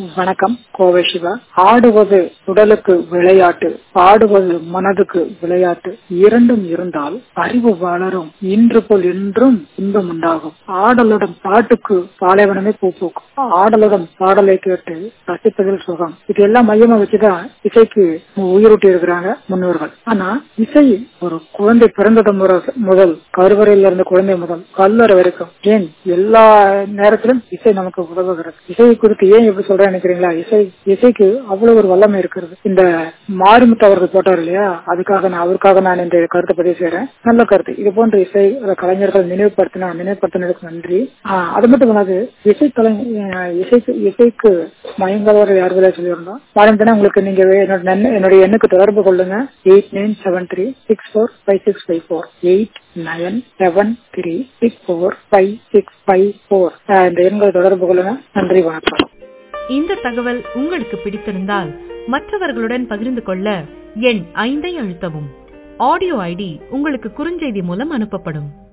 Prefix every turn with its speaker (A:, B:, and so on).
A: வணக்கம் கோவை சிவா ஆடுவது உடலுக்கு விளையாட்டு பாடுவது மனதுக்கு விளையாட்டு இரண்டும் இருந்தால் அறிவு வளரும் இன்று போல் என்றும் இன்பம் உண்டாகும் ஆடலுடன் பாட்டுக்கு பாலைவனமே பூ பூக்கும் ஆடலுடன் பாடலை கேட்டு ரசிப்பதில் சுகம் இது எல்லாம் மையமா வச்சுதான் இசைக்கு உயிரூட்டி இருக்கிறாங்க முன்னோர்கள் ஆனா இசை ஒரு குழந்தை பிறந்தது முற- முதல் கருவறையில இருந்த குழந்தை முதல் கல்லறை வரைக்கும் ஏன் எல்லா நேரத்திலும் இசை நமக்கு உதவுகிறது இசையை குறித்து ஏன் இப்படி சொல்றேன் நினைக்கிறீங்களா இசை இசைக்கு அவ்வளவு ஒரு வல்லமை இருக்கிறது இந்த மாரிமுத்து அவர்கள் போட்டார் இல்லையா அதுக்காக நான் அவருக்காக நான் இந்த கருத்தை பதிவு செய்யறேன் நல்ல கருத்து இது போன்ற இசை அஹ், கலைஞர்கள் நினைவுபடுத்தினா நினைவுபடுத்தினதுக்கு நன்றி ஆஹ், அது மட்டும் இல்லாது இசை கலை அஹ், இசைக்கு இசைக்கு மயங்காதவர்கள் யார் வேலை சொல்லியிருந்தோம் மாரிமுத்துனா உங்களுக்கு நீங்க வே- என்னோட நன்- என்னுடைய எண்ணுக்கு தொடர்பு கொள்ளுங்க eight nine seven three six four five six five four eight nine seven three six four five six five four இந்த எண்களை தொடர்பு கொள்ளுங்க நன்றி வணக்கம்
B: இந்த தகவல் உங்களுக்கு பிடித்திருந்தால் மற்றவர்களுடன் பகிர்ந்து கொள்ள எண் ஐந்தை அழுத்தவும் ஆடியோ ஐடி உங்களுக்கு குறுஞ்செய்தி மூலம் அனுப்பப்படும்